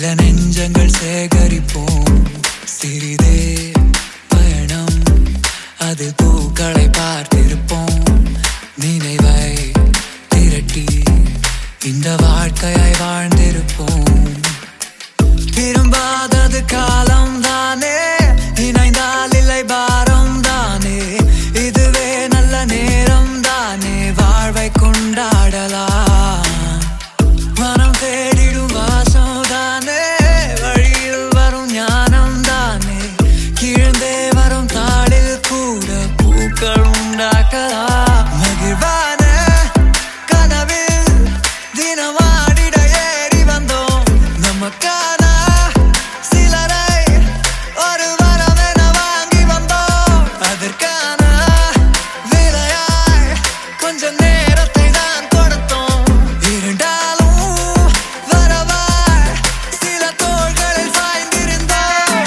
சில நெஞ்சங்கள் சேகரிப்போம் சிறிதே பயணம் அது பூக்களை பார்த்திருப்போம் நினைவை திரட்டி இந்த வாழ்க்கையாய் வாழ்ந்திருப்போம் திரும்பாதது காலம் தானே இணைந்தால் இல்லை பாரம் தானே இதுவே நல்ல நேரம் தானே வாழ்வை கொண்டாடலாம் மனம் தேடிடும் வாசம் தானே வழியில் வரும் ஞானம் தானே கீழ்ந்தே வரும் தாளில் கூட பூக்கள் உண்டாக்கலாம் மகிழ்வான கனவில் தினமாடிட ஏறி வந்தோம் நமக்கான சிலரை ஒரு வரமென வாங்கி வந்தோம் அதற்கான விலையாய் கொஞ்ச நேரத்தை தான் கொடுத்தோம் இருந்தாலும் வரவாய் சில தோள்களில் சாய்ந்திருந்தோம்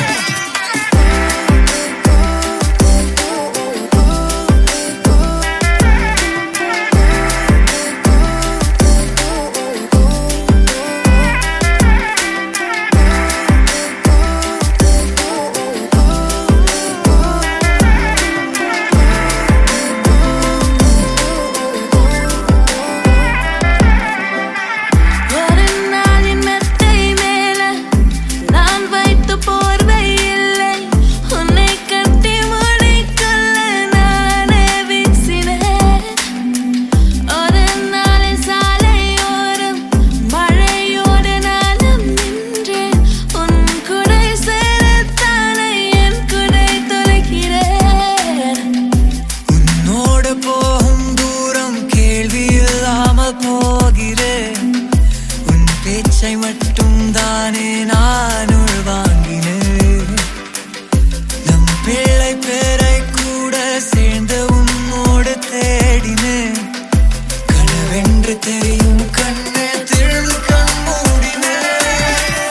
ஒரு நாளின் மெத்தை மேல நான் வைத்த போர்வை இல்லை உன்னை கட்டி முடிக்கொள்ள நானே வீசினேன் ஒரு நாளின் சாலையோரம் மழையோடு நானும் நின்றேன் உன் குடை சேரத்தானே என் குடை தொலைக்கிறேன் உன்னோடு போகும் தூரம் கேள்வி இல்லாமல் போகிறேன் உன் பேச்சை மட்டும் தானே நான் உள்வாங்கினேன் நம் பிள்ளை பேரை கூட சேர்ந்து உன்னோடு தேடினேன் கனவென்று தெரியும் கண்ணே திறந்து கண் மூடினேன்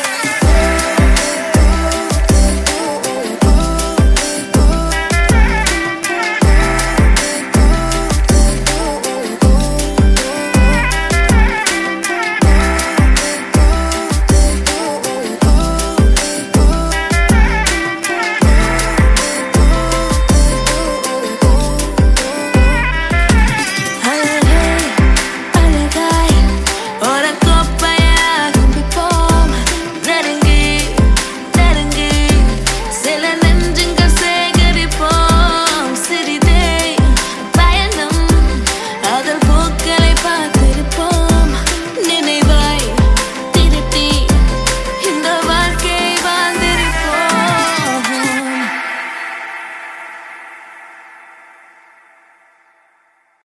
அழகே அழகாய் ஒரு கோப்பையாக கும்பிப்போம் நெருங்கி நெருங்கி சில